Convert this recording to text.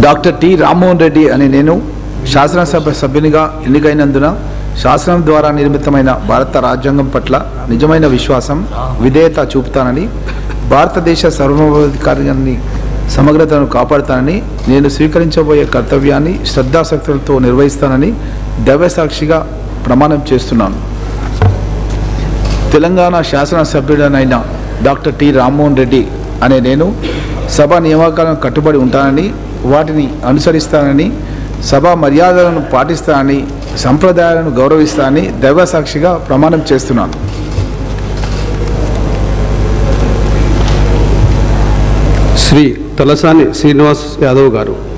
doctor T Rammohan Reddy అనే నేను శాసనసభ సభ్యునిగా ఎన్నికైనందున శాసనం ద్వారా నిర్మితమైన భారత రాజ్యాంగం పట్ల నిజమైన విశ్వాసం విధేయత చూపుతానని భారతదేశ సార్వభౌమాధికారాన్ని సమగ్రతను కాపాడుతానని నేను స్వీకరించబోయే కర్తవ్యాన్ని శ్రద్ధాశక్తులతో నిర్వహిస్తానని దైవసాక్షిగా ప్రమాణం చేస్తున్నాను తెలంగాణ శాసనసభ్యుడనైన డాక్టర్ టి రామ్మోహన్ రెడ్డి అనే నేను సభ నియామకాలను కట్టుబడి ఉంటానని వాటిని అనుసరిస్తానని సభా మర్యాదలను పాటిస్తానని సంప్రదాయాలను గౌరవిస్తానని దైవసాక్షిగా ప్రమాణం చేస్తున్నాను శ్రీ తలసాని శ్రీనివాస్ యాదవ్ గారు